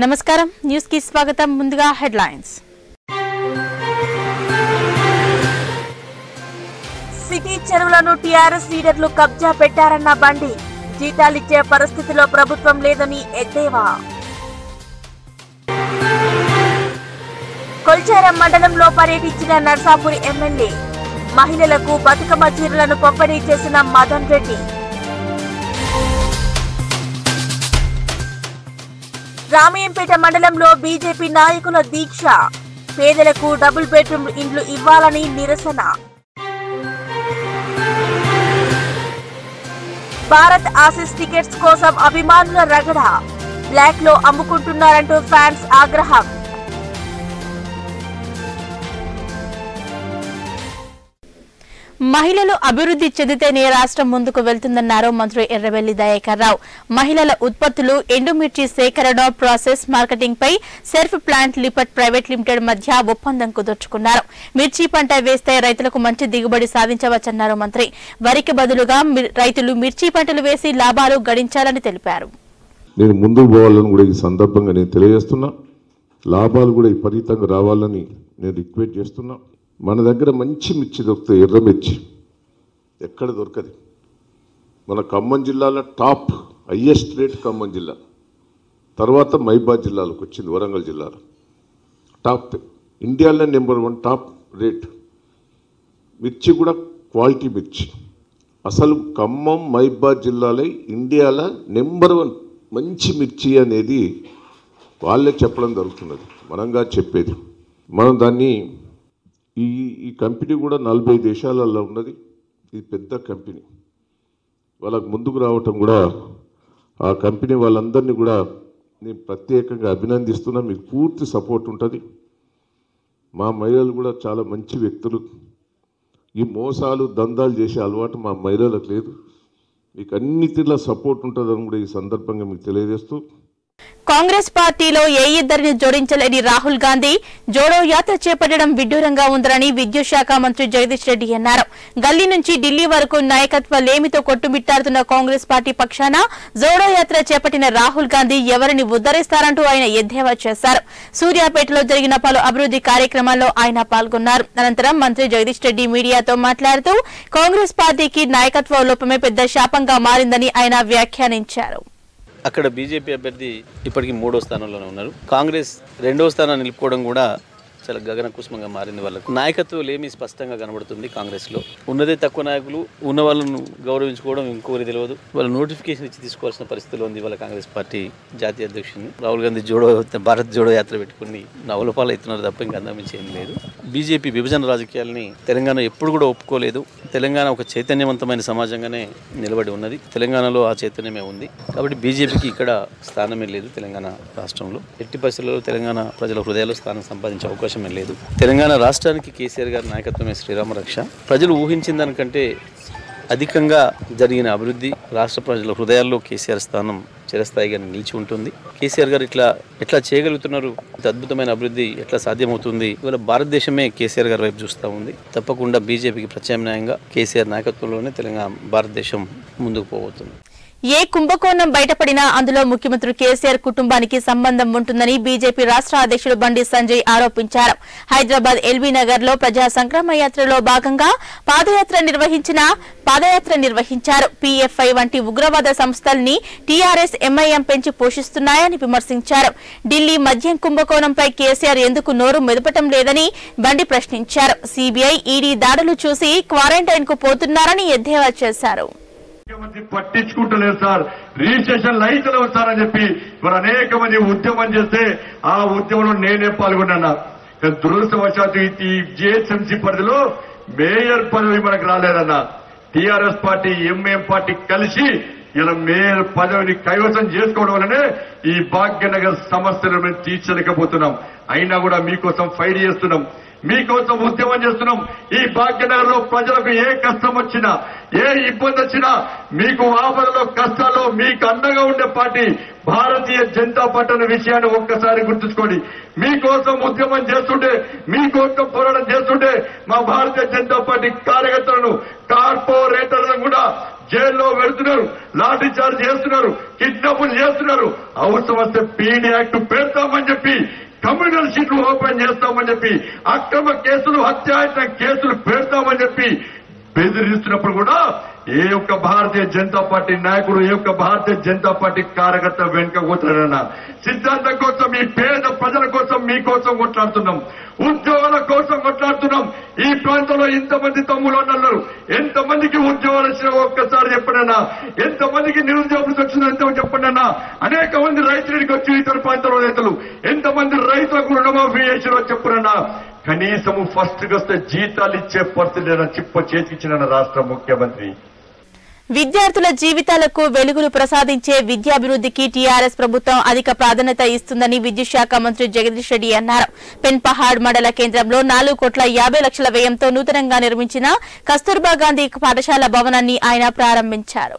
నమస్కారం న్యూస్ కి స్వాగతం ముందుగా హెడ్లైన్స్ సిటీ చెరువులను టీఆర్ఎస్ లీడర్లు కబ్జా పెట్టారన్న బండి జీతాలిచ్చే పరిస్థితిలో ప్రభుత్వం లేదని ఎద్దేవా కొల్చారం మండలంలో పర్యటించిన నర్సాపురి ఎమ్మెల్యే మహిళలకు బతుకమ్మ చీరలను పంపిణీ చేసిన మదన్ రెడ్డి రామయ్యంపేట మండలంలో బీజేపీ నాయకుల దీక్ష పేదలకు డబుల్ బెడ్రూమ్ ఇండ్లు ఇవ్వాలని నిరసన భారత్ ఆసిస్ టికెట్స్ కోసం అభిమానుల రగడ బ్లాక్ లో అమ్ముకుంటున్నారంటూ ఫ్యాన్స్ ఆగ్రహం మహిళలు అభివృద్ధి చెందితేనే రాష్ట్రం ముందుకు వెళ్తుందన్నారు మంత్రి ఎర్రబెల్లి దయాకర్ రావు మహిళల ఉత్పత్తులు ఎండుమిర్చి సేకరణ ప్రాసెస్ మార్కెటింగ్ పై SERP plant lipid private limited మధ్య ఒప్పందం కుదుర్చుకున్నారు మిర్చి పంట వేస్తే రైతులకు మంచి దిగుబడి సాధించవచ్చన్నారు మంత్రి వరికి బదులుగా మిర్- రైతులు మిర్చి పంటలు వేసి లాభాలు గడించాలని తెలిపారు నేను ముందుకు పోవాలని కూడా ఈ సందర్భంగా నేను తెలియజేస్తున్నా లాభాలు కూడా విపరీతంగా రావాలని నేను రిక్వెస్ట్ చేస్తున్నా మన దగ్గర మంచి మిర్చి దొరుకుతాయి ఎర్ర మిర్చి ఎక్కడ దొరకదు మన ఖమ్మం జిల్లాలో టాప్ హయ్యెస్ట్ రేట్ ఖమ్మం జిల్లా తర్వాత మైబాద్ జిల్లాలోకి వచ్చింది వరంగల్ జిల్లాలో టాప్ ఇండియాలో నెంబర్ వన్ టాప్ రేట్ మిర్చి కూడా క్వాలిటీ మిర్చి అసలు ఖమ్మం మైబాద్ జిల్లాలో ఇండియాలో నెంబర్ వన్ మంచి మిర్చి అనేది వాళ్ళే చెప్పడం జరుగుతున్నది మనంగా చెప్పేది మనం దాన్ని ఈ ఈ కంపెనీ కూడా నలభై దేశాలలో ఉన్నది ఇది పెద్ద కంపెనీ వాళ్ళకు ముందుకు రావటం కూడా ఆ కంపెనీ వాళ్ళందరినీ కూడా నేను ప్రత్యేకంగా అభినందిస్తున్నా మీకు పూర్తి సపోర్ట్ ఉంటుంది మా మహిళలు కూడా చాలా మంచి వ్యక్తులు ఈ మోసాలు దందాలు చేసే అలవాటు మా మహిళలకు లేదు మీకు అన్ని తీర్ల సపోర్ట్ ఉంటుందని కూడా ఈ సందర్భంగా మీకు తెలియజేస్తూ కాంగ్రెస్ పార్టీలో ఏ ఇద్దరిని జోడించలేని రాహుల్ గాంధీ జోడో యాత్ర చేపట్టడం విడ్డూరంగా ఉందని విద్యుత్ శాఖ మంత్రి జగదీష్ రెడ్డి అన్నారు గల్లీ నుంచి ఢిల్లీ వరకు నాయకత్వ లేమితో కొట్టుమిట్టాడుతున్న కాంగ్రెస్ పార్టీ పక్షాన జోడో యాత్ర చేపట్టిన రాహుల్ గాంధీ ఎవరిని ఉద్ధరిస్తారంటూ ఆయన ఎద్దేవా చేశారు సూర్యాపేటలో జరిగిన పలు అభివృద్ధి కార్యక్రమాల్లో ఆయన పాల్గొన్నారు అనంతరం మంత్రి జగదీష్ రెడ్డి మీడియాతో మాట్లాడుతూ కాంగ్రెస్ పార్టీకి నాయకత్వ లోపమే పెద్ద శాపంగా మారిందని ఆయన వ్యాఖ్యానించారు అక్కడ బీజేపీ అభ్యర్థి ఇప్పటికీ మూడో స్థానంలోనే ఉన్నారు కాంగ్రెస్ రెండో స్థానాన్ని నిలుపుకోవడం కూడా చాలా గగన కుసుమంగా మారింది వాళ్ళకు నాయకత్వం లేమి స్పష్టంగా కనబడుతుంది కాంగ్రెస్లో ఉన్నదే తక్కువ నాయకులు ఉన్న వాళ్ళను గౌరవించుకోవడం ఇంకోరి తెలియదు వాళ్ళ నోటిఫికేషన్ ఇచ్చి తీసుకోవాల్సిన పరిస్థితిలో ఉంది వాళ్ళ కాంగ్రెస్ పార్టీ జాతీయ అధ్యక్షుడిని రాహుల్ గాంధీ జోడో భారత్ జోడో యాత్ర పెట్టుకుని నవలపాలు అవుతున్నారు తప్ప ఇంకా అందామించి ఏం లేదు బీజేపీ విభజన రాజకీయాల్ని తెలంగాణ ఎప్పుడు కూడా ఒప్పుకోలేదు తెలంగాణ ఒక చైతన్యవంతమైన సమాజంగానే నిలబడి ఉన్నది తెలంగాణలో ఆ చైతన్యమే ఉంది కాబట్టి బీజేపీకి ఇక్కడ స్థానమే లేదు తెలంగాణ రాష్ట్రంలో ఎట్టి పరిస్థితుల్లో తెలంగాణ ప్రజల హృదయాల్లో స్థానం సంపాదించే అవకాశమే లేదు తెలంగాణ రాష్ట్రానికి కేసీఆర్ గారి నాయకత్వమే శ్రీరామ రక్ష ప్రజలు ఊహించిన దానికంటే అధికంగా జరిగిన అభివృద్ధి రాష్ట్ర ప్రజల హృదయాల్లో కేసీఆర్ స్థానం చిరస్థాయిగా నిలిచి ఉంటుంది కేసీఆర్ గారు ఇట్లా ఎట్లా చేయగలుగుతున్నారు ఇంత అద్భుతమైన అభివృద్ధి ఎట్లా సాధ్యమవుతుంది ఇవాళ భారతదేశమే కేసీఆర్ గారి వైపు చూస్తూ ఉంది తప్పకుండా బీజేపీకి ప్రత్యామ్నాయంగా కేసీఆర్ నాయకత్వంలోనే తెలంగాణ భారతదేశం ముందుకు పోబోతుంది ఏ కుంభకోణం బయటపడినా అందులో ముఖ్యమంత్రి కేసీఆర్ కుటుంబానికి సంబంధం ఉంటుందని బీజేపీ రాష్ట్ర అధ్యక్షుడు బండి సంజయ్ ఆరోపించారు హైదరాబాద్ ఎల్బీ నగర్ లో ప్రజా సంక్రమ యాత్రలో భాగంగా పాదయాత్ర నిర్వహించిన పాదయాత్ర నిర్వహించారు పీఎఫ్ఐ వంటి ఉగ్రవాద సంస్థల్ని టీఆర్ఎస్ ఎంఐఎం పెంచి పోషిస్తున్నాయని విమర్శించారు ఢిల్లీ మద్యం కుంభకోణంపై కేసీఆర్ ఎందుకు నోరు మెదపటం లేదని బండి ప్రశ్నించారు సీబీఐ ఈడీ దాడులు చూసి క్వారంటైన్ కు పోతున్నారని ఎద్దేవా చేశారు ముఖ్యమంత్రి పట్టించుకుంటలేరు సార్ రిజిస్ట్రేషన్ లైతలేవు సార్ అని చెప్పి మరి అనేక మంది ఉద్యమం చేస్తే ఆ ఉద్యమంలో నేనే పాల్గొన్నా కానీ దురదృష్టవశాత్తు ఈ జిహెచ్ఎంసీ పరిధిలో మేయర్ పదవి మనకు రాలేదన్న టీఆర్ఎస్ పార్టీ ఎంఏం పార్టీ కలిసి ఇలా మేయర్ పదవిని కైవసం చేసుకోవడం వల్లనే ఈ భాగ్యనగర్ సమస్యలను మేము తీర్చలేకపోతున్నాం అయినా కూడా మీకోసం ఫైట్ చేస్తున్నాం మీకోసం ఉద్యమం చేస్తున్నాం ఈ భాగ్యనగర్ లో ప్రజలకు ఏ కష్టం వచ్చినా ఏ ఇబ్బంది వచ్చినా మీకు ఆపదలో కష్టాల్లో మీకు అండగా ఉండే పార్టీ భారతీయ జనతా పార్టీ అనే విషయాన్ని ఒక్కసారి గుర్తుంచుకోండి మీకోసం ఉద్యమం చేస్తుంటే మీకోసం పోరాటం చేస్తుంటే మా భారతీయ జనతా పార్టీ కార్యకర్తలను కార్పొరేటర్లను కూడా జైల్లో పెడుతున్నారు లాఠీ చార్జ్ చేస్తున్నారు కిడ్నాప్ తప్పులు చేస్తున్నారు అవసరం వస్తే పీడీ యాక్ట్ పెడతామని చెప్పి కమ్యూనల్ సీట్లు ఓపెన్ చేస్తామని చెప్పి అక్రమ కేసులు హత్యాయత్న కేసులు పెడతామని చెప్పి బెదిరిస్తున్నప్పుడు కూడా ఏ ఒక్క భారతీయ జనతా పార్టీ నాయకుడు ఏ ఒక్క భారతీయ జనతా పార్టీ కార్యకర్త వెనుక కూర్చున్నారన్న సిద్ధాంతం కోసం ఈ పేద ప్రజల కోసం మీకోసం కొట్లాడుతున్నాం ఉద్యోగాల కోసం కొట్లాడుతున్నాం ఈ ప్రాంతంలో ఇంతమంది తమ్ములు అన్నారు ఎంతమందికి ఉద్యోగాలు వచ్చినా ఒక్కసారి చెప్పనన్నా ఎంతమందికి నిరుద్యోగులు వచ్చిందో ఎంత చెప్పండి అనేక మంది రైతులకి వచ్చి ఇతర ప్రాంతాల రైతులు ఎంతమంది రైతులకు రుణమాఫీ చేసిరో చెప్పనన్నా కనీసము ఫస్ట్ వస్తే జీతాలు ఇచ్చే పరిస్థితి లేన చిప్ప చేతికిచ్చిన రాష్ట్ర ముఖ్యమంత్రి విద్యార్థుల జీవితాలకు వెలుగులు ప్రసాదించే విద్యాభివృద్ధికి టీఆర్ఎస్ ప్రభుత్వం అధిక ప్రాధాన్యత ఇస్తుందని విద్యుత్ శాఖ మంత్రి జగదీష్ రెడ్డి అన్నారు పెన్పహాడ్ మండల కేంద్రంలో నాలుగు కోట్ల యాభై లక్షల వ్యయంతో నూతనంగా నిర్మించిన కస్తూర్బా గాంధీ పాఠశాల భవనాన్ని ఆయన ప్రారంభించారు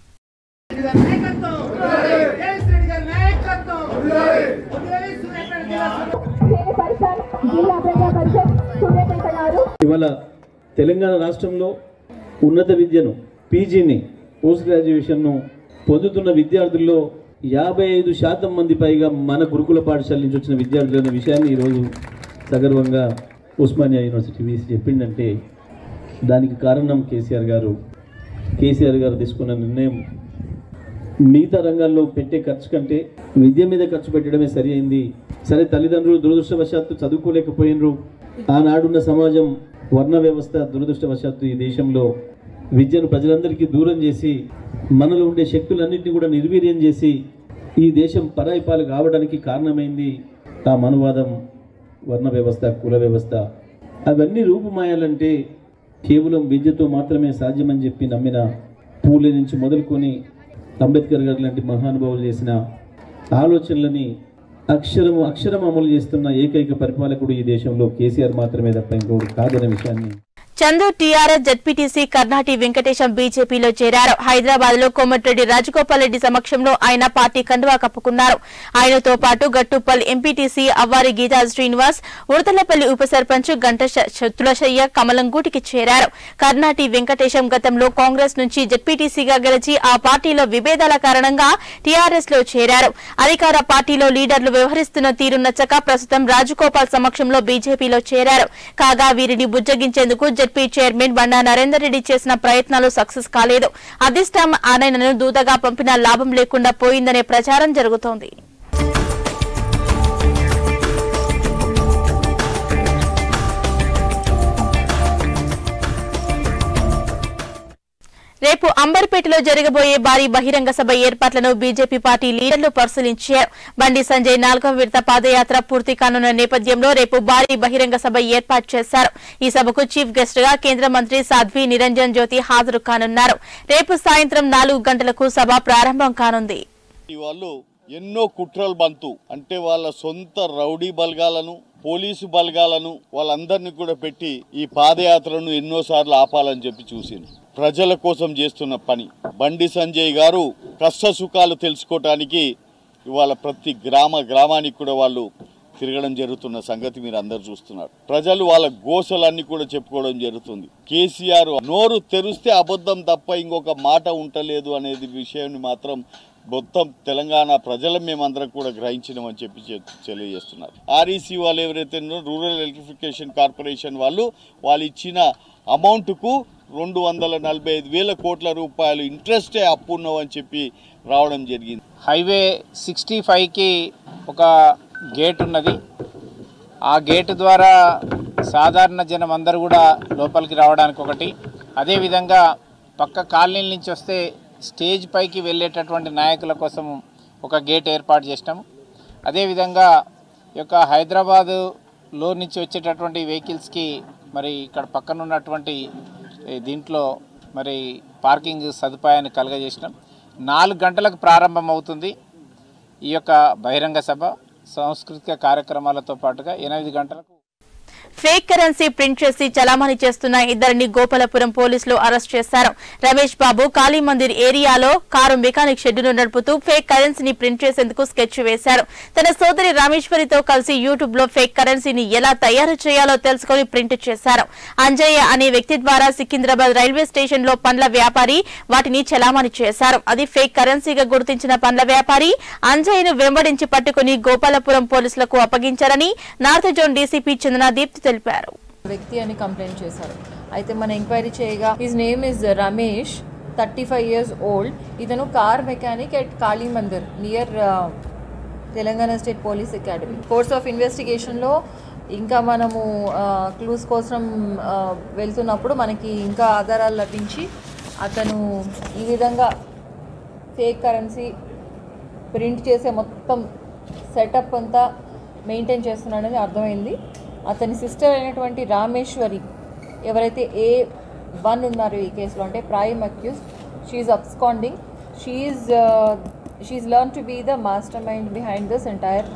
ఇవాళ తెలంగాణ రాష్ట్రంలో ఉన్నత విద్యను పీజీని పోస్ట్ గ్రాడ్యుయేషన్ను పొందుతున్న విద్యార్థుల్లో యాభై ఐదు శాతం మంది పైగా మన గురుకుల పాఠశాల నుంచి వచ్చిన విద్యార్థులు అనే విషయాన్ని ఈరోజు సగర్వంగా ఉస్మానియా యూనివర్సిటీ వీసి చెప్పిందంటే దానికి కారణం కేసీఆర్ గారు కేసీఆర్ గారు తీసుకున్న నిర్ణయం మిగతా రంగాల్లో పెట్టే ఖర్చు కంటే విద్య మీద ఖర్చు పెట్టడమే సరి అయింది సరే తల్లిదండ్రులు దురదృష్టవశాత్తు చదువుకోలేకపోయినరు ఆనాడున్న సమాజం వర్ణ వ్యవస్థ దురదృష్టవశాత్తు ఈ దేశంలో విద్యను ప్రజలందరికీ దూరం చేసి మనలో ఉండే శక్తులన్నింటినీ కూడా నిర్వీర్యం చేసి ఈ దేశం పరాయి పాలు కావడానికి కారణమైంది ఆ మనువాదం వర్ణ వ్యవస్థ కుల వ్యవస్థ అవన్నీ రూపుమాయాలంటే కేవలం విద్యతో మాత్రమే సాధ్యమని చెప్పి నమ్మిన పూలే నుంచి మొదలుకొని అంబేద్కర్ గారు లాంటి మహానుభావులు చేసిన ఆలోచనలని అక్షరము అక్షరం అమలు చేస్తున్న ఏకైక పరిపాలకుడు ఈ దేశంలో కేసీఆర్ మాత్రమే తప్ప ఇంకొకటి కాదనే విషయాన్ని చందు టీఆర్ఎస్ జడ్పీటీసీ కర్ణాటి వెంకటేశం బీజేపీలో చేరారు హైదరాబాద్ లో కోమటిరెడ్డి రాజగోపాల్ రెడ్డి సమక్షంలో ఆయన పార్టీ కండువా కప్పుకున్నారు ఆయనతో పాటు గట్టుపల్ ఎంపీటీసీ అవ్వారి గీతా శ్రీనివాస్ ఉడతలపల్లి ఉప సర్పంచ్ గంట శ- తులసయ్య కమలంగూటికి చేరారు కర్ణాటి వెంకటేశం గతంలో కాంగ్రెస్ నుంచి జడ్పీటీసీగా గెలిచి ఆ పార్టీలో విభేదాల కారణంగా టీఆర్ఎస్ లో చేరారు అధికార పార్టీలో లీడర్లు వ్యవహరిస్తున్న తీరు నచ్చక ప్రస్తుతం రాజగోపాల్ సమక్షంలో బీజేపీలో చేరారు కాగా వీరిని బుజ్జగించేందుకు జడ్పీ చైర్మన్ బండా నరేందర్ రెడ్డి చేసిన ప్రయత్నాలు సక్సెస్ కాలేదు అధిష్టానం ఆయనను దూతగా పంపినా లాభం లేకుండా పోయిందనే ప్రచారం జరుగుతోంది రేపు అంబర్పేటలో జరగబోయే భారీ బహిరంగ సభ ఏర్పాట్లను బీజేపీ పార్టీ లీడర్లు పరిశీలించారు బండి సంజయ్ నాలుగవ విడత పాదయాత్ర పూర్తి కానున్న నేపథ్యంలో రేపు భారీ బహిరంగ సభ ఏర్పాటు చేశారు ఈ సభకు చీఫ్ గెస్ట్ గా కేంద్ర మంత్రి సాధ్వి నిరంజన్ జ్యోతి హాజరు కానున్నారు రేపు సాయంత్రం నాలుగు గంటలకు సభ ప్రారంభం కానుంది వాళ్ళు ఎన్నో కుట్రలు బంతు అంటే వాళ్ళ సొంత రౌడీ బలగాలను పోలీసు బలగాలను వాళ్ళందరినీ కూడా పెట్టి ఈ పాదయాత్రను ఎన్నోసార్లు ఆపాలని చెప్పి చూసింది ప్రజల కోసం చేస్తున్న పని బండి సంజయ్ గారు కష్ట సుఖాలు తెలుసుకోవటానికి ఇవాళ ప్రతి గ్రామ గ్రామానికి కూడా వాళ్ళు తిరగడం జరుగుతున్న సంగతి మీరు అందరు చూస్తున్నారు ప్రజలు వాళ్ళ గోసలన్నీ కూడా చెప్పుకోవడం జరుగుతుంది కేసీఆర్ నోరు తెరిస్తే అబద్ధం తప్ప ఇంకొక మాట ఉంటలేదు అనేది విషయాన్ని మాత్రం మొత్తం తెలంగాణ ప్రజల మేమందరం కూడా గ్రహించినామని చెప్పి చె- తెలియజేస్తున్నారు ఆర్ఈసీ వాళ్ళు ఎవరైతే ఉన్నారో రూరల్ ఎలక్ట్రిఫికేషన్ కార్పొరేషన్ వాళ్ళు వాళ్ళు ఇచ్చిన అమౌంట్కు రెండు వందల నలభై ఐదు వేల కోట్ల రూపాయలు ఇంట్రెస్టే అప్పు ఉన్నామని చెప్పి రావడం జరిగింది హైవే సిక్స్టీ ఫైవ్కి ఒక గేట్ ఉన్నది ఆ గేటు ద్వారా సాధారణ జనం అందరూ కూడా లోపలికి రావడానికి ఒకటి అదేవిధంగా పక్క కాలనీల నుంచి వస్తే స్టేజ్ పైకి వెళ్ళేటటువంటి నాయకుల కోసం ఒక గేట్ ఏర్పాటు చేసినాము అదేవిధంగా ఈ యొక్క హైదరాబాదులో నుంచి వచ్చేటటువంటి వెహికల్స్కి మరి ఇక్కడ పక్కన ఉన్నటువంటి ఈ దీంట్లో మరి పార్కింగ్ సదుపాయాన్ని కలుగజేసినాం నాలుగు గంటలకు ప్రారంభం అవుతుంది ఈ యొక్క బహిరంగ సభ సాంస్కృతిక కార్యక్రమాలతో పాటుగా ఎనిమిది గంటలకు ఫేక్ కరెన్సీ ప్రింట్ చేసి చలామణి చేస్తున్న ఇద్దరిని గోపాలపురం పోలీసులు అరెస్ట్ చేశారు రమేష్ బాబు కాళీ మందిర్ ఏరియాలో కారు మెకానిక్ షెడ్యూల్ నడుపుతూ ఫేక్ కరెన్సీని ప్రింట్ చేసేందుకు స్కెచ్ వేశారు తన సోదరి రామేశ్వరితో కలిసి యూట్యూబ్ లో ఫేక్ కరెన్సీని ఎలా తయారు చేయాలో తెలుసుకుని ప్రింట్ చేశారు అంజయ్య అనే వ్యక్తి ద్వారా సికింద్రాబాద్ రైల్వే స్టేషన్ లో పండ్ల వ్యాపారి వాటిని చలామణి చేశారు అది ఫేక్ కరెన్సీగా గుర్తించిన పండ్ల వ్యాపారి అంజయ్యను వెంబడించి పట్టుకుని గోపాలపురం పోలీసులకు అప్పగించారని north zone DCP Chandana Deepthi తెలిపారు వ్యక్తి అని కంప్లైంట్ చేశారు అయితే మన ఎంక్వైరీ చేయగా his name is Ramesh thirty five years old ఇతను car mechanic at Kali Mandir near Telangana State Police Academy course of ఇన్వెస్టిగేషన్లో ఇంకా మనము క్లూస్ కోసం ఆ, వెళ్తున్నప్పుడు మనకి ఇంకా ఆధారాలు లభించి అతను ఈ విధంగా ఫేక్ కరెన్సీ ప్రింట్ చేసే మొత్తం సెటప్ అంతా మెయింటైన్ చేస్తున్నాడని అర్థమైంది అతని సిస్టర్ అయినటువంటి రామేశ్వరి ఎవరైతే ఏ వన్ ఉన్నారో ఈ కేసులో అంటే prime accused she's absconding she's she's learn to be the master mind behind this entire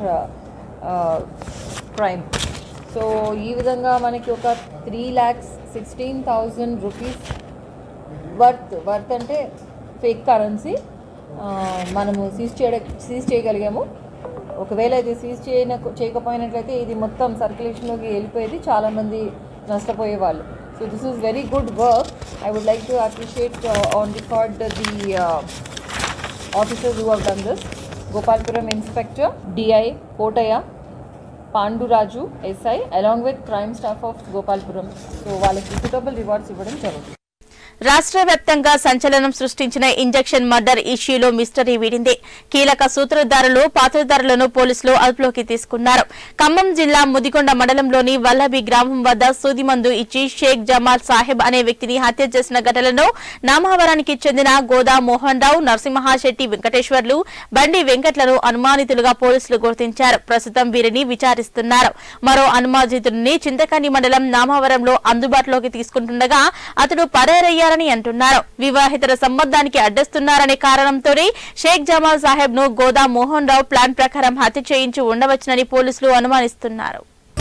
crime so ఈ విధంగా మనకి ఒక three lakhs sixteen thousand rupees worth worth అంటే ఫేక్ కరెన్సీ మనము సీజ్ చేయ సీజ్ చేయగలిగాము ఒకవేళ ఇది సీజ్ చేయన చేయకపోయినట్లయితే ఇది మొత్తం సర్క్యులేషన్లోకి వెళ్ళిపోయేది చాలామంది నష్టపోయేవాళ్ళు so this is very good work I would like to appreciate on record the officers who have done this Gopalpuram inspector DI Kotaiah Panduraju SI along with crime staff of Gopalpuram so వాళ్ళకి సూటబుల్ రివార్డ్స్ ఇవ్వడం జరుగుతుంది రాష్ట్ర వ్యాప్తంగా సంచలనం సృష్టించిన ఇంజెక్షన్ మర్డర్ ఇష్యూలో mystery వీడింది కీలక సూత్రధారులు పాత్రధారులను పోలీసులు అదుపులోకి తీసుకున్నారు ఖమ్మం జిల్లా ముదిగొండ మండలంలోని వల్లభి గ్రామం వద్ద సూదిమందు ఇచ్చి షేక్ జమాల్ సాహెబ్ అనే వ్యక్తిని హత్య చేసిన ఘటనలో నామవరానికి చెందిన గోదా మోహన్ రావు నరసింహశెట్టి వెంకటేశ్వర్లు బండి వెంకట్లను అనుమానితులుగా పోలీసులు గుర్తించారు ప్రస్తుతం వీరిని విచారిస్తున్నారు మరో అనుమానితుడిని చింతకాని మండలం నామవరంలో అందుబాటులోకి తీసుకుంటుండగా అతడు పరారయ్యారని అంటున్నారు వివాహితర సంబంధానికి అడ్డస్తున్నారనే కారణంతోనే షేక్ జమాల్ సాహెబ్ ను గోదా మోహన్ రావు ప్లాన్ ప్రకారం హత్య చేయించి ఉండవచ్చునని పోలీసులు అనుమానిస్తున్నారు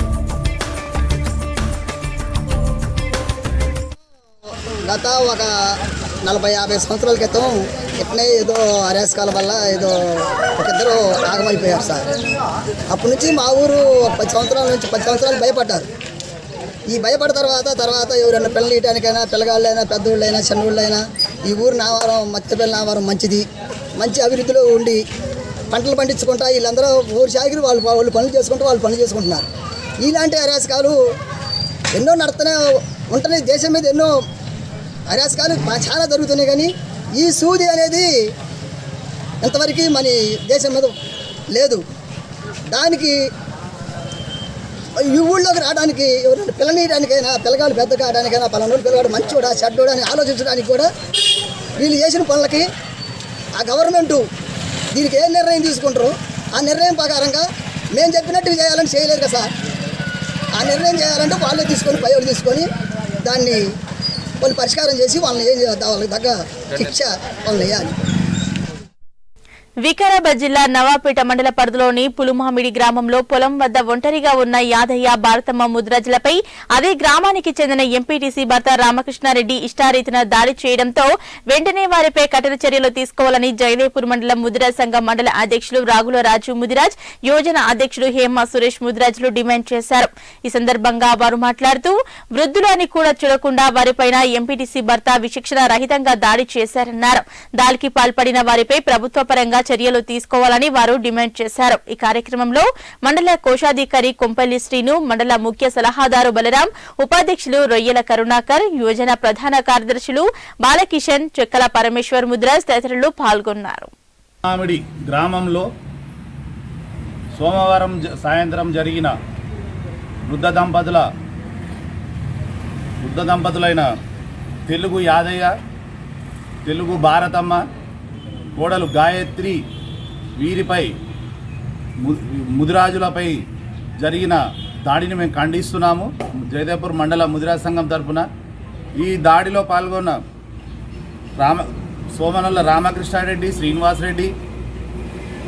గత ఒక నలభై యాభై సంవత్సరాల క్రితం ఇట్నే ఏదో అరేస్కాల వల్ల ఏదో ఒక ఇద్దరు ఆగమైపోయారు సార్ అప్పటి నుంచి మా ఊరు ఒక పది సంవత్సరాల నుంచి పది సంవత్సరాలు భయపడ్డారు ఈ భయపడిన తర్వాత తర్వాత ఎవరైనా పిల్లలు ఇయటానికైనా పిల్లగాళ్ళైనా పెద్దోళ్ళైనా చిన్నోళ్ళైనా ఈ ఊరు నావారం మత్స్యపల్లి నావారం మంచిది మంచి అభివృద్ధిలో ఉండి పంటలు పండించుకుంటా వీళ్ళందరూ ఊరు చాకిరి వాళ్ళు వాళ్ళు పనులు చేసుకుంటూ వాళ్ళు పనులు చేసుకుంటున్నారు ఇలాంటి అరాచకాలు ఎన్నో నడుతూనే ఉంటున్నాయి దేశం మీద ఎన్నో అరాచకాలు బా- చాలా జరుగుతున్నాయి కానీ ఈ సూది అనేది ఇంతవరకు మన దేశం మీద లేదు దానికి ఈ ఊళ్ళోకి రావడానికి ఎవరైనా పిల్లనీయడానికైనా పిల్లగాడు పెద్ద కావడానికైనా పలానోడు పిల్లగాడు మంచోడా చెడ్డోడా అని ఆలోచించడానికి కూడా వీళ్ళు చేసిన పనులకి ఆ గవర్నమెంటు దీనికి ఏ నిర్ణయం తీసుకుంటారో ఆ నిర్ణయం ప్రకారంగా మేము చెప్పినట్టు చేయాలని చేయలేదు కదా సార్ ఆ నిర్ణయం చేయాలంటే వాళ్ళే తీసుకొని పైవాళ్ళు తీసుకొని దాన్ని వాళ్ళు పరిష్కారం చేసి వాళ్ళని ఏం చేద్దాం వాళ్ళకి తగ్గ శిక్ష వాళ్ళని వేయాలి వికారాబాద్ జిల్లా నవాపేట మండల పరిధిలోని పులుమామిడి గ్రామంలో పొలం వద్ద ఒంటరిగా ఉన్న యాదయ్య భారతమ్మ ముద్రాజులపై అదే గ్రామానికి చెందిన ఎంపీటీసీ భర్త రామకృష్ణారెడ్డి ఇష్టారీతిన దాడి చేయడంతో వెంటనే వారిపై కఠిన చర్యలు తీసుకోవాలని జగదేపూర్ మండలం ముదిరాజ్ సంఘం మండల అధ్యక్షులు రాగుల రాజు ముదిరాజ్ యోజన అధ్యక్షుడు హేమ సురేష్ ముదిరాజులు డిమాండ్ చేశారు ఈ సందర్భంగా వారు మాట్లాడుతూ వృద్ధులు అని కూడా చూడకుండా వారిపైన ఎంపీటీసీ భర్త విచక్షణ రహితంగా దాడి చేశారన్నారు దాడికి పాల్పడిన వారిపై ప్రభుత్వ పరంగా చర్యలు తీసుకోవాలని వారు డిమాండ్ చేశారు ఈ కార్యక్రమంలో మండల కోశాధికారి కొంపల్లి శ్రీను మండల ముఖ్య సలహాదారు బలరాం ఉపాధ్యక్షులు రొయ్యల కరుణాకర్ యోజన ప్రధాన కార్యదర్శులు బాలకిషన్ చెక్కల పరమేశ్వర్ ముద్రాజ్ తదితరులు పాల్గొన్నారు మామిడి గ్రామంలో సోమవారం జ- సాయంత్రం జరిగిన వృద్ధ దంపతుల వృద్ధ దంపతులైన తెలుగు యాదయ్య తెలుగు భారతమ్మ కోడలు గాయత్రి వీరిపై ము- ముదిరాజులపై జరిగిన దాడిని మేము ఖండిస్తున్నాము జయదేపూర్ మండల ముదిరాజ్ సంఘం తరపున ఈ దాడిలో పాల్గొన్న రామ సోమనల్ల రామకృష్ణారెడ్డి శ్రీనివాసరెడ్డి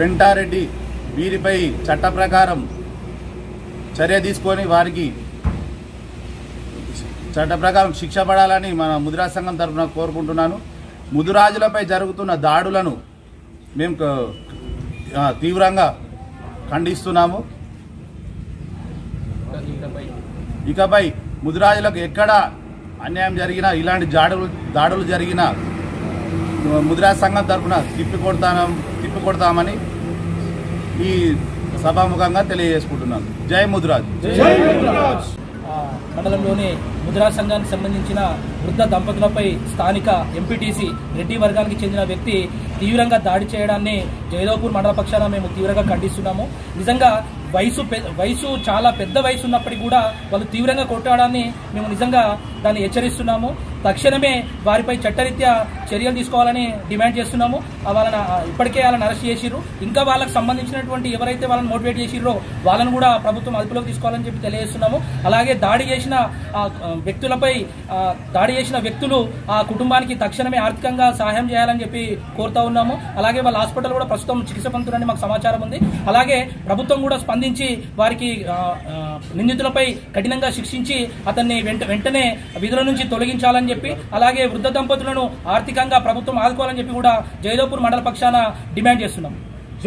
పెంటారెడ్డి వీరిపై చట్ట ప్రకారం చర్య తీసుకొని వారికి చట్ట ప్రకారం శిక్ష పడాలని మన ముదిరాజ్ సంఘం తరఫున కోరుకుంటున్నాను ముదిరాజులపై జరుగుతున్న దాడులను మేము క- ఆ, తీవ్రంగా ఖండిస్తున్నాము ఇకపై ముదిరాజులకు ఎక్కడ అన్యాయం జరిగినా ఇలాంటి జాడులు దాడులు జరిగినా ముదిరాజ్ సంఘం తరఫున తిప్పి కొడతాం తిప్పి కొడతామని ఈ సభాముఖంగా తెలియజేసుకుంటున్నాను జై ముదిరాజ్ ఆ, మండలంలోని ముద్రా సంఘానికి సంబంధించిన వృద్ధ దంపతులపై స్థానిక ఎంపీటీసీ రెడ్డి వర్గానికి చెందిన వ్యక్తి తీవ్రంగా దాడి చేయడాన్ని జైదోపూర్ మండల పక్షాన మేము తీవ్రంగా ఖండిస్తున్నాము నిజంగా వయసు పె- వయసు చాలా పెద్ద వయసు ఉన్నప్పటికీ కూడా వాళ్ళు తీవ్రంగా కొట్టడాన్ని మేము నిజంగా దాన్ని హెచ్చరిస్తున్నాము తక్షణమే వారిపై చట్టరీత్యా చర్యలు తీసుకోవాలని డిమాండ్ చేస్తున్నాము ఆ వాళ్ళని ఆ, ఇప్పటికే వాళ్ళని అరెస్ట్ చేసిర్రు ఇంకా వాళ్ళకి సంబంధించినటువంటి ఎవరైతే వాళ్ళని మోటివేట్ చేసిర్రో వాళ్ళని కూడా ప్రభుత్వం అదుపులోకి తీసుకోవాలని చెప్పి తెలియజేస్తున్నాము అలాగే దాడి చేసిన ఆ, ఆ, వ్యక్తులపై ఆ, దాడి చేసిన వ్యక్తులు ఆ కుటుంబానికి తక్షణమే ఆర్థికంగా సహాయం చేయాలని చెప్పి కోరుతా ఉన్నాము అలాగే వాళ్ళ హాస్పిటల్ కూడా ప్రస్తుతం చికిత్స పొందుతున్నారని మాకు సమాచారం ఉంది అలాగే ప్రభుత్వం కూడా స్పందించి వారికి ఆ, ఆ, నిందితులపై కఠినంగా శిక్షించి అతన్ని వెంట వెంటనే విధుల నుంచి తొలగించాలని చెప్పి అలాగే వృద్ధ దంపతులను ఆర్థికంగా ప్రభుత్వం ఆదుకోవాలని చెప్పి కూడా జైదోపూర్ మండల పక్షాన డిమాండ్ చేస్తున్నాం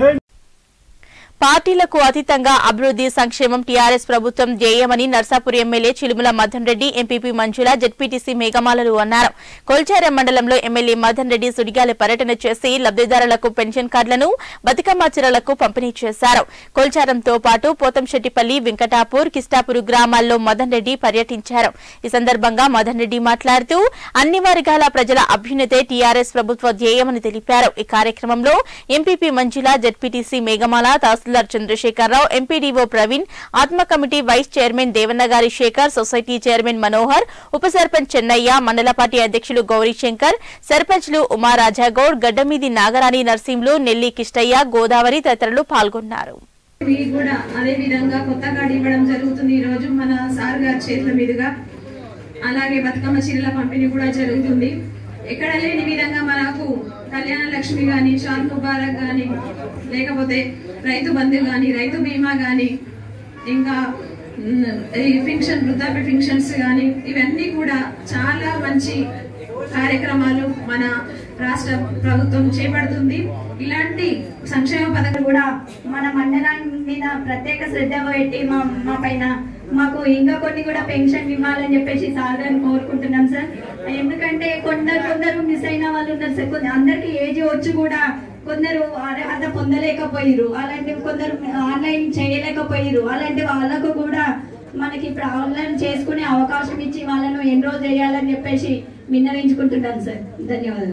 పార్టీలకు అతీతంగా అభివృద్ది సంక్షేమం టీఆర్ఎస్ ప్రభుత్వం ధ్యేయమని నర్సాపురి MLA Chilumula Madan Reddy MPP Manjula ZPTC మేఘమాలలు అన్నారు కొల్చారం మండలంలో ఎమ్మెల్యే మదన్ రెడ్డి సుడిగాలి పర్యటన చేసి లబ్దిదారులకు పెన్షన్ కార్డులను బతుకమ్మ చీరలకు పంపిణీ చేశారు కొల్చారంతో పాటు పోతంశెట్టిపల్లి వెంకటాపూర్ కిస్టాపూర్ గ్రామాల్లో మదన్ రెడ్డి పర్యటించారు ఈ సందర్భంగా మదన్ రెడ్డి మాట్లాడుతూ అన్ని వర్గాల ప్రజల అభ్యున్నతే టీఆర్ఎస్ ప్రభుత్వ ధ్యేయమని తెలిపారు ఈ కార్యక్రమంలో MPP Manjula ZPTC Meghamala tahsildar Chandrasekhara Rao MPDO Praveen ATMA committee vice chairman Devannagari Sekhar society chairman Manohar ఉప సర్పంచ్ చెన్నయ్య మండల పార్టీ అధ్యక్షులు గౌరీశంకర్ సర్పంచ్లు ఉమా రాజాగౌడ్ గడ్డమీది నాగరాణి నర్సింలు నెల్లి కిష్టయ్య గోదావరి తదితరులు పాల్గొన్నారు మీకు కూడా అదే విధంగా కొత్త కార్డు ఇవ్వడం జరుగుతుంది ఈ రోజు మన సార్ గారి చేతుల మీదుగా అలాగే బతుకమ్మ చీరల పంపిణీ కూడా జరుగుతుంది ఎక్కడ లేని విధంగా మనకు కళ్యాణ లక్ష్మి గాని షాద్ ముబారక్ గాని లేకపోతే రైతు బంధు గాని రైతు బీమా గాని ఇంకా మ్, ఈ ఫింక్షన్ వృద్ధాప్య ఫింక్షన్స్ గాని ఇవన్నీ కూడా చాలా మంచి కార్యక్రమాలు మన రాష్ట్ర ప్రభుత్వం చేపడుతుంది ఇలాంటి సంక్షేమ పథకాలు కూడా మన మండలం మీద ప్రత్యేక శ్రద్ధ పెట్టి మా మా పైన మాకు ఇంకా కొన్ని కూడా పెన్షన్ ఇవ్వాలని చెప్పేసి సార్ గారిని కోరుకుంటున్నాం సార్ ఎందుకంటే కొందరు కొందరు మిస్ అయిన వాళ్ళు ఉన్నారు సార్ కొందరు అందరికి ఏజ్ వచ్చి కూడా కొందరు అర్హత పొందలేకపోయారు అలాంటి కొందరు ఆన్లైన్ చేయలేకపోయారు అలాంటి వాళ్ళకు కూడా మనకి ఇప్పుడు ఆన్లైన్ చేసుకునే అవకాశం ఇచ్చి వాళ్ళను ఎన్రోల్ చేయాలని చెప్పేసి విన్నవించుకుంటున్నాను సార్ ధన్యవాదాలు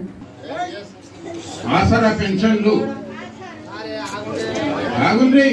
ఆసరా పెన్షన్లు ఆగుండ్రి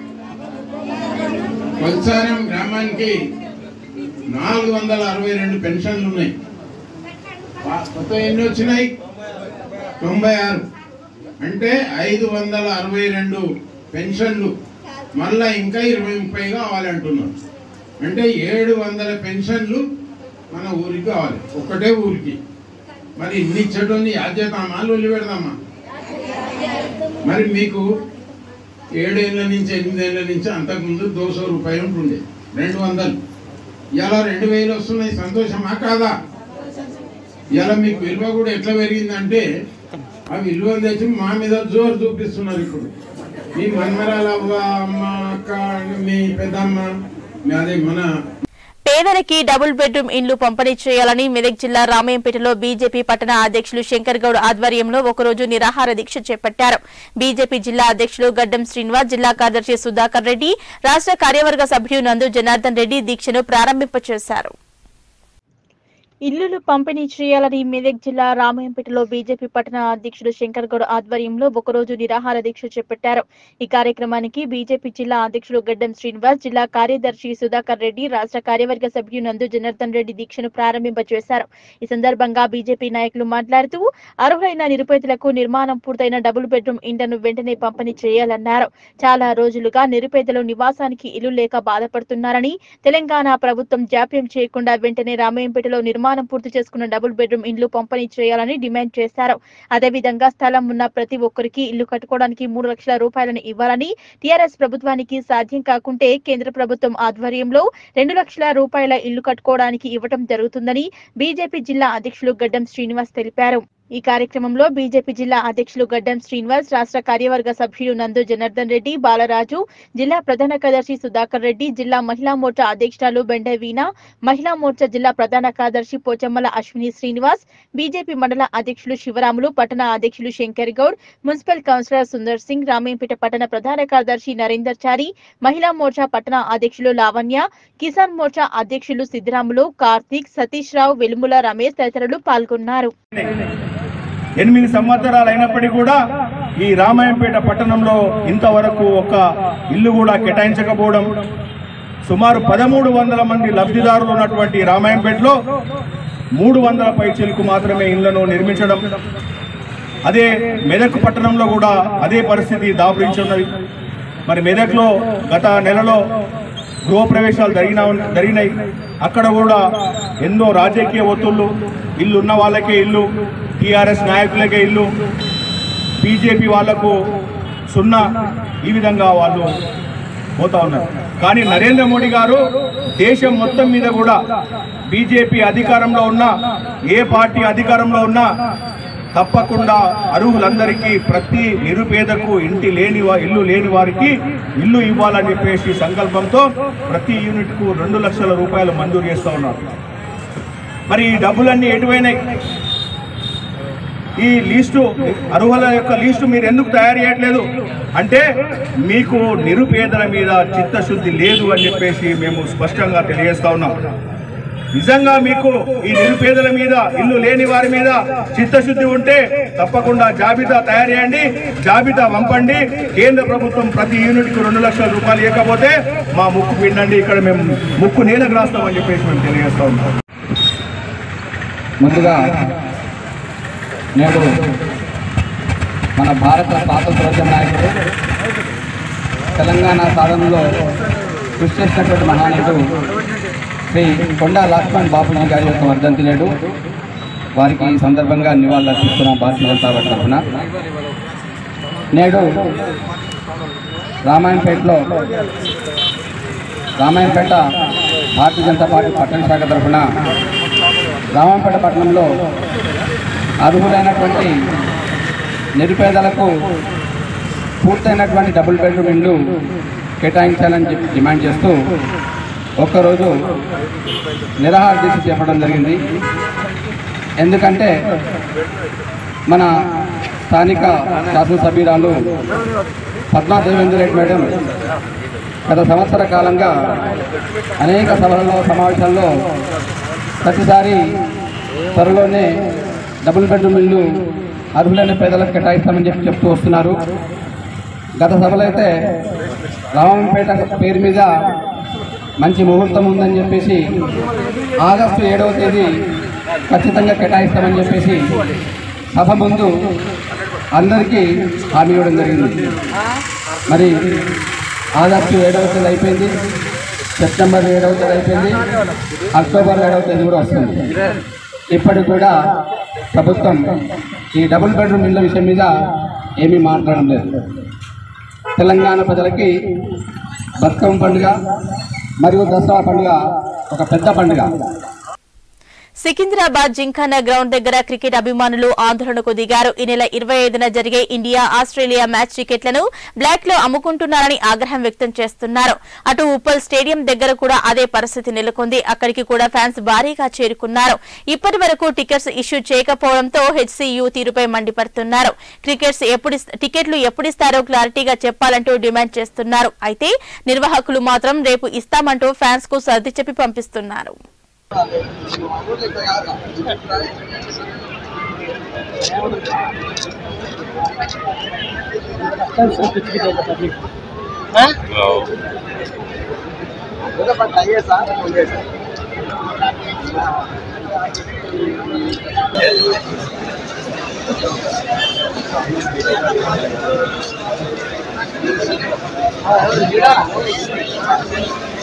కొల్సారం గ్రామానికి నాలుగు వందల అరవై రెండు పెన్షన్లు ఉన్నాయి వా- మొత్తం ఎన్ని వచ్చినాయి తొంభై ఆరు అంటే ఐదు వందల అరవై రెండు పెన్షన్లు మళ్ళా ఇంకా ఇరవై ముప్పై కావాలి అంటున్నారు అంటే ఏడు వందల పెన్షన్లు మన ఊరికి కావాలి ఒక్కటే ఊరికి మరి ఇన్ని ఇచ్చేటోని యాద్ చేద్దామా లొల్లి పెడదామా మరి మీకు ఏడేళ్ల నుంచి ఎనిమిదేళ్ల నుంచి అంతకుముందు దోస రూపాయలు ఉంటుండే రెండు వందలు ఇలా రెండు వేలు వస్తున్నాయి సంతోషమా కాదా ఇలా మీకు విలువ కూడా ఎట్లా పెరిగిందంటే ఆ విలువ తెచ్చి మా మీద జోరు చూపిస్తున్నారు ఇప్పుడు మీ మన్మరాల అవ్వ అమ్మ అక్క మీ పెద్దమ్మ మీ అదే మన పేదలకి డబుల్ బెడ్రూమ్ ఇండ్లు పంపిణీ చేయాలని మెదక్ జిల్లా రామయ్యంపేటలో బీజేపీ పట్టణ అధ్యక్షులు శంకర్ గౌడ్ ఆధ్వర్యంలో ఒకరోజు నిరాహార దీక్ష చేపట్టారు బీజేపీ జిల్లా అధ్యక్షులు గడ్డం శ్రీనివాస్ జిల్లా కార్యదర్శి సుధాకర్ రెడ్డి రాష్ట్ర కార్యవర్గ సభ్యులు నందు జనార్దన్ రెడ్డి దీక్షను ప్రారంభింపచేశారు ఇల్లులు పంపిణీ చేయాలని మెదక్ జిల్లా రామాయంపేటలో బీజేపీ పట్టణ అధ్యక్షుడు శంకర్ గౌడ్ ఆధ్వర్యంలో ఒకరోజు నిరాహార దీక్ష చేపట్టారు ఈ కార్యక్రమానికి బీజేపీ జిల్లా అధ్యక్షుడు గడ్డం శ్రీనివాస్ జిల్లా కార్యదర్శి సుధాకర్ రెడ్డి రాష్ట్ర కార్యవర్గ సభ్యులు నందు జనార్దన్ రెడ్డి దీక్షను ప్రారంభింపచేశారు ఈ సందర్భంగా బీజేపీ నాయకులు మాట్లాడుతూ అర్హులైన నిరుపేదలకు నిర్మాణం పూర్తయిన డబుల్ బెడ్రూమ్ ఇండ్లను వెంటనే పంపిణీ చేయాలన్నారు చాలా రోజులుగా నిరుపేదలు నివాసానికి ఇల్లు లేక బాధపడుతున్నారని తెలంగాణ ప్రభుత్వం జాప్యం చేయకుండా వెంటనే రామాయంపేటలో నిర్మాణ నిర్మాణం పూర్తి చేసుకున్న డబుల్ బెడ్రూమ్ ఇండ్లు పంపిణీ చేయాలని డిమాండ్ చేశారు అదేవిధంగా స్థలం ఉన్న ప్రతి ఒక్కరికి ఇల్లు కట్టుకోవడానికి మూడు లక్షల రూపాయలను ఇవ్వాలని టీఆర్ఎస్ ప్రభుత్వానికి సాధ్యం కాకుంటే కేంద్ర ప్రభుత్వం ఆధ్వర్యంలో రెండు లక్షల రూపాయల ఇల్లు కట్టుకోవడానికి ఇవ్వటం జరుగుతుందని బీజేపీ జిల్లా అధ్యక్షులు గడ్డం శ్రీనివాస్ తెలిపారు ఈ కార్యక్రమంలో బీజేపీ జిల్లా అధ్యక్షులు గడ్డం శ్రీనివాస్ రాష్ట్ర కార్యవర్గ సభ్యులు నందు జనార్దన్ రెడ్డి బాలరాజు జిల్లా ప్రధాన కార్యదర్శి సుధాకర్ రెడ్డి జిల్లా మహిళా మోర్చా అధ్యక్షురాలు బెండ వీణ మహిళా మోర్చా జిల్లా ప్రధాన కార్యదర్శి పోచమ్మల అశ్విని శ్రీనివాస్ బీజేపీ మండల అధ్యక్షులు శివరాములు పట్టణ అధ్యక్షులు శంకర్ గౌడ్ మున్సిపల్ కౌన్సిలర్ సుందర్ సింగ్ రామేంపేట పట్టణ ప్రధాన కార్యదర్శి నరేందర్ చారి మహిళా మోర్చా పట్టణ అధ్యక్షులు లావణ్య కిసాన్ మోర్చా అధ్యక్షులు సిద్ధిరాములు కార్తీక్ సతీష్ రావు వెలుముల రమేష్ తదితరులు పాల్గొన్నారు ఎనిమిది సంవత్సరాలు అయినప్పటికీ కూడా ఈ రామాయంపేట పట్టణంలో ఇంతవరకు ఒక ఇల్లు కూడా కేటాయించకపోవడం సుమారు పదమూడు వందల మంది లబ్ధిదారులు ఉన్నటువంటి ఈ రామాయంపేటలో మూడు వందల పైచీలకు మాత్రమే ఇళ్లను నిర్మించడం అదే మెదక్ పట్టణంలో కూడా అదే పరిస్థితి దాపురించున్నది మరి మెదక్లో గత నెలలో గృహప్రవేశాలు జరిగిన జరిగినాయి అక్కడ కూడా ఎన్నో రాజకీయ ఒత్తుళ్ళు ఇల్లు ఉన్న వాళ్ళకే ఇల్లు టీఆర్ఎస్ నాయకులకే ఇల్లు బీజేపీ వాళ్లకు సున్నా ఈ విధంగా వాళ్ళు పోతా ఉన్నారు కానీ నరేంద్ర మోడీ గారు దేశం మొత్తం మీద కూడా బీజేపీ అధికారంలో ఉన్నా ఏ పార్టీ అధికారంలో ఉన్నా తప్పకుండా అర్హులందరికీ ప్రతి నిరుపేదకు ఇంటి లేని వా- ఇల్లు లేని వారికి ఇల్లు ఇవ్వాలని చెప్పేసి సంకల్పంతో ప్రతి యూనిట్కు రెండు లక్షల రూపాయలు మంజూరు చేస్తూ ఉన్నారు మరి ఈ డబ్బులన్నీ ఎటువైనాయి ఈ లిస్టు అర్హుల యొక్క లిస్టు మీరు ఎందుకు తయారు చేయట్లేదు అంటే మీకు నిరుపేదల మీద చిత్తశుద్ధి లేదు అని చెప్పేసి మేము స్పష్టంగా తెలియజేస్తా ఉన్నాం నిజంగా మీకు ఈ నిరుపేదల మీద ఇల్లు లేని వారి మీద చిత్తశుద్ధి ఉంటే తప్పకుండా జాబితా తయారు చేయండి జాబితా పంపండి కేంద్ర ప్రభుత్వం ప్రతి యూనిట్కు రెండు లక్షల రూపాయలు ఇవ్వకపోతే మా ముక్కు పిండండి ఇక్కడ మేము ముక్కు నేలకు రాస్తామని చెప్పేసి మేము తెలియజేస్తా ఉన్నాం ముందుగా నేడు మన భారత స్వాతంత్రోద్యమ నాయకుడు తెలంగాణ సాధనలో కృషి చేసినటువంటి మహానీయుడు శ్రీ కొండా లక్ష్మణ్ బాపుజీ గారి యొక్క వర్ధంతి నేడు వారికి ఈ సందర్భంగా నివాళులు అర్పిస్తున్నాం భారతీయ జనతా పార్టీ తరఫున నేడు రామాయణపేటలో రామాయణపేట భారతీయ జనతా పార్టీ పట్టణ శాఖ తరఫున రామాయణపేట పట్టణంలో అర్హులైనటువంటి నిరుపేదలకు పూర్తయినటువంటి డబుల్ బెడ్రూమ్ ఇండ్లు కేటాయించాలని చెప్పి డిమాండ్ చేస్తూ ఒక్కరోజు నిరాహార దీక్ష చేపట్టడం జరిగింది ఎందుకంటే మన స్థానిక శాసనసభ్యురాలు పద్మా దేవేంద్ర రెడ్డి మేడం గత సంవత్సర కాలంగా అనేక సభలలో సమావేశాల్లో ప్రతిసారి త్వరలోనే డబుల్ బెడ్రూమ్ ఇల్లు అర్హులైన పేదలకు కేటాయిస్తామని చెప్పి చెప్తూ వస్తున్నారు గత సభలో అయితే రామంపేట పేరు మీద మంచి ముహూర్తం ఉందని చెప్పేసి ఆగస్టు ఏడవ తేదీ ఖచ్చితంగా కేటాయిస్తామని చెప్పేసి సభ ముందు అందరికీ హామీ ఇవ్వడం జరిగింది మరి ఆగస్టు ఏడవ తేదీ అయిపోయింది సెప్టెంబర్ ఏడవ తేదీ అయిపోయింది అక్టోబర్ ఏడవ తేదీ కూడా వస్తుంది ఇప్పటికి కూడా ప్రభుత్వం ఈ డబుల్ బెడ్రూమ్ ఇళ్ళ విషయం మీద ఏమీ మాట్లాడడం లేదు తెలంగాణ ప్రజలకి బతుకమ్మ పండుగ మరియు దసరా పండుగ ఒక పెద్ద పండుగ సికింద్రాబాద్ జింఖానా గ్రౌండ్ దగ్గర క్రికెట్ అభిమానులు ఆందోళనకు దిగారు ఈ నెల ఇరవై ఐదున జరిగే ఇండియా ఆస్ట్రేలియా మ్యాచ్ టికెట్లను బ్లాక్ లో అమ్ముకుంటున్నారని ఆగ్రహం వ్యక్తం చేస్తున్నారు అటు ఉప్పల్ స్టేడియం దగ్గర కూడా అదే పరిస్థితి నెలకొంది అక్కడికి కూడా ఫ్యాన్స్ భారీగా చేరుకున్నారు ఇప్పటి వరకు టికెట్స్ ఇష్యూ చేయకపోవడంతో హెచ్సీయూ తీరుపై మండిపడుతున్నారు క్రికెట్స్ ఎప్పుడు ఇస్- టికెట్లు ఎప్పుడిస్తారో క్లారిటీగా చెప్పాలంటూ డిమాండ్ చేస్తున్నారు అయితే నిర్వాహకులు మాత్రం రేపు ఇస్తామంటూ ఫ్యాన్స్ కు సర్ది చెప్పి పంపిస్తున్నారు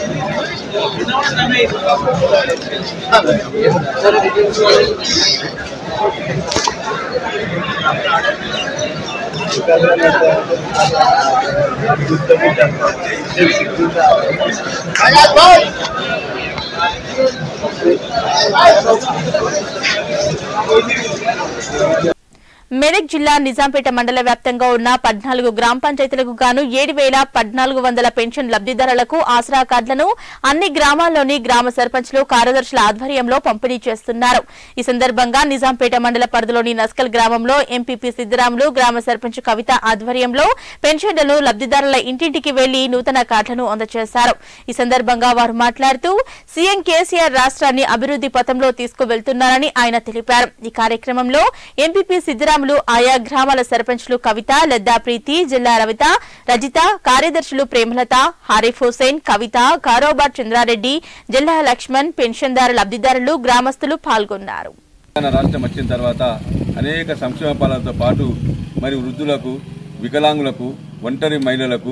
మెదక్ జిల్లా నిజాంపేట మండల వ్యాప్తంగా ఉన్న పద్నాలుగు గ్రామ పంచాయతీలకు గాను ఏడు వేల పద్నాలుగు వందల పెన్షన్ లబ్దిదారులకు ఆసరా కార్డులను అన్ని గ్రామాల్లోని గ్రామ సర్పంచ్లు కార్యదర్శుల ఆధ్వర్యంలో పంపిణీ చేస్తున్నారు ఈ సందర్భంగా నిజాంపేట మండల పరిధిలోని నస్కల్ గ్రామంలో ఎంపీపీ సిద్దరాములు గ్రామ సర్పంచ్ కవిత ఆధ్వర్యంలో పెన్షన్లను లబ్దిదారుల ఇంటింటికి వెళ్లి నూతన కార్డులను అందజేశారు ఈ సందర్భంగా వారు మాట్లాడుతూ సీఎం కేసీఆర్ రాష్ట్రాన్ని అభివృద్ది పథంలో తీసుకువెళ్తున్నారని ఆయన తెలిపారు ఈ కార్యక్రమంలో ఎంపీపీ సిద్దరాములు ఆయా గ్రామాల సర్పంచ్లు కవిత లద్దా ప్రీతి జిల్లా రవిత రజిత కార్యదర్శులు ప్రేమలత హారిఫ్ హుసేన్ కవిత కారోబార్ చంద్రారెడ్డి జిల్లా లక్ష్మణ్ పెన్షన్దారు లబ్దిదారులు గ్రామస్తులు పాల్గొన్నారు తెలంగాణ రాష్ట్రం వచ్చిన తర్వాత అనేక సంక్షేమ పాలనతో పాటు మరి వృద్ధులకు వికలాంగులకు ఒంటరి మహిళలకు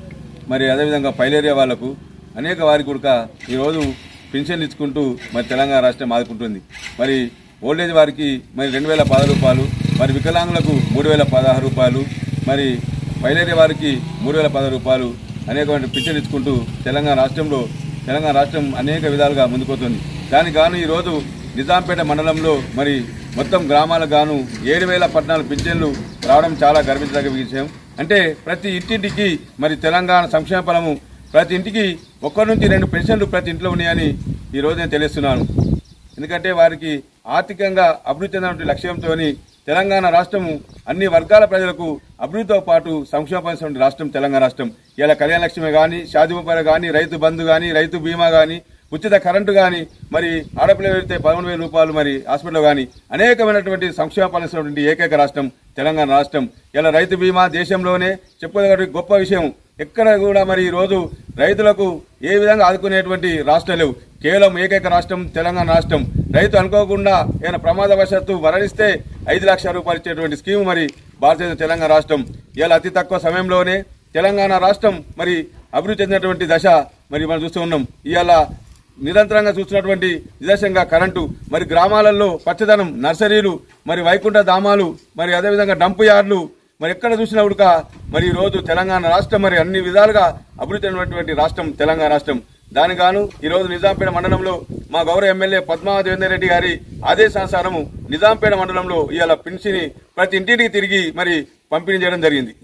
మరి అదేవిధంగా పైలేరియా వాళ్లకు అనేక వారికి కూడా ఈరోజు పెన్షన్ ఇచ్చుకుంటూ మరి తెలంగాణ రాష్ట్రం ఆదుకుంటుంది మరి ఓల్డేజ్ వారికి మరి రెండు వేల పది రూపాయలు మరి వికలాంగులకు మూడు వేల పదహారు రూపాయలు మరి పైలేరియా వారికి మూడు వేల పదహారు రూపాయలు అనేకమైన పింఛన్ ఇచ్చుకుంటూ తెలంగాణ రాష్ట్రంలో తెలంగాణ రాష్ట్రం అనేక విధాలుగా ముందుకుపోతుంది దానికి గాను ఈరోజు నిజాంపేట మండలంలో మరి మొత్తం గ్రామాలకు గాను ఏడు వేల పద్నాలుగు పింఛన్లు రావడం చాలా గర్వించదగ్గ విషయం అంటే ప్రతి ఇంటింటికి మరి తెలంగాణ సంక్షేమ ఫలము ప్రతి ఇంటికి ఒక్కరి నుంచి రెండు పెన్షన్లు ప్రతి ఇంట్లో ఉన్నాయని ఈ రోజు నేను తెలియస్తున్నాను ఎందుకంటే వారికి ఆర్థికంగా అభివృద్ధి చెందిన లక్ష్యంతో తెలంగాణ రాష్ట్రము అన్ని వర్గాల ప్రజలకు అభివృద్ధితో పాటు సంక్షేమ రాష్ట్రం తెలంగాణ రాష్ట్రం ఇలా కళ్యాణ లక్ష్మి కానీ షాదిముపర కానీ రైతు బంధు కానీ రైతు బీమా కానీ ఉచిత కరెంటు కానీ మరి ఆడపిల్ల వెళ్తే పదమూడు వేల రూపాయలు మరి హాస్పిటల్ కానీ అనేకమైనటువంటి సంక్షేమ పాలిస్తున్నటువంటి ఏకైక రాష్ట్రం తెలంగాణ రాష్ట్రం ఇలా రైతు బీమా దేశంలోనే చెప్పుకోదగ్గ గొప్ప విషయం ఎక్కడ కూడా మరి ఈ రోజు రైతులకు ఏ విధంగా ఆదుకునేటువంటి రాష్ట్రం లేవు కేవలం ఏకైక రాష్ట్రం తెలంగాణ రాష్ట్రం రైతు అనుకోకుండా ఏదైనా ప్రమాదవశాత్తు మరణిస్తే ఐదు లక్షల రూపాయలు ఇచ్చేటువంటి స్కీమ్ మరి భారతదేశ తెలంగాణ రాష్ట్రం ఇలా అతి తక్కువ సమయంలోనే తెలంగాణ రాష్ట్రం మరి అభివృద్ధి చెందినటువంటి దశ మరి మనం చూస్తూ ఉన్నాం ఇవాళ నిరంతరంగా చూస్తున్నటువంటి నిదర్శనంగా కరెంటు మరి గ్రామాలలో పచ్చదనం నర్సరీలు మరి వైకుంఠ ధామాలు మరి అదేవిధంగా డంపు యార్డులు మరి ఎక్కడ చూసినా కూడా మరి ఈ రోజు తెలంగాణ రాష్ట్రం మరి అన్ని విధాలుగా అభివృద్ధి అయినటువంటి రాష్ట్రం తెలంగాణ రాష్ట్రం దానికి గాను ఈ రోజు నిజాంపేట మండలంలో మా గౌరవ ఎమ్మెల్యే పద్మావతి దేవేందర్ రెడ్డి గారి ఆదేశానుసారము నిజాంపేట మండలంలో ఇవాళ పిన్సిని ప్రతి ఇంటికి తిరిగి మరి పంపిణీ చేయడం జరిగింది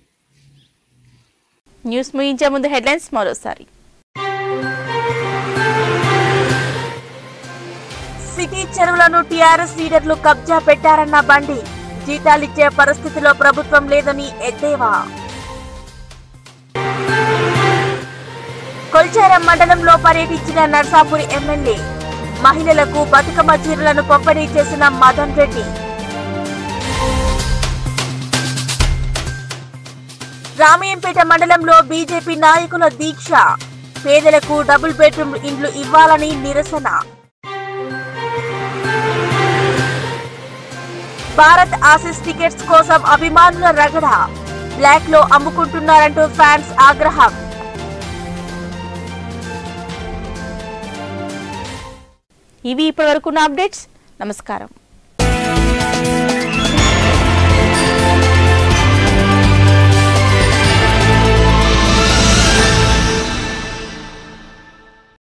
న్యూస్ ముగించే ముందు హెడ్లైన్స్ మరోసారి సిటీ చెరువులను టీఆర్ఎస్ లీడర్లు కబ్జా పెట్టారన్న బండి జీతాలిచ్చే పరిస్థితిలో ప్రభుత్వం లేదని ఎద్దేవా కొల్చారం మండలంలో పర్యటించిన నర్సాపురి ఎమ్మెల్యే మహిళలకు బతుకమ్మ చీరలను పంపిణీ చేసిన మదన్ రెడ్డి రామయ్యంపేట మండలంలో బీజేపీ నాయకుల దీక్ష పేదలకు డబుల్ బెడ్రూమ్ ఇండ్లు ఇవ్వాలని నిరసన భారత్ ఆసిస్ టికెట్స్ కోసం అభిమానుల రగడ బ్లాక్ లో అమ్ముకుంటున్నారంటూ ఫ్యాన్స్ ఆగ్రహం ఇవి ఇప్పటివరకున్న అప్డేట్స్ నమస్కారం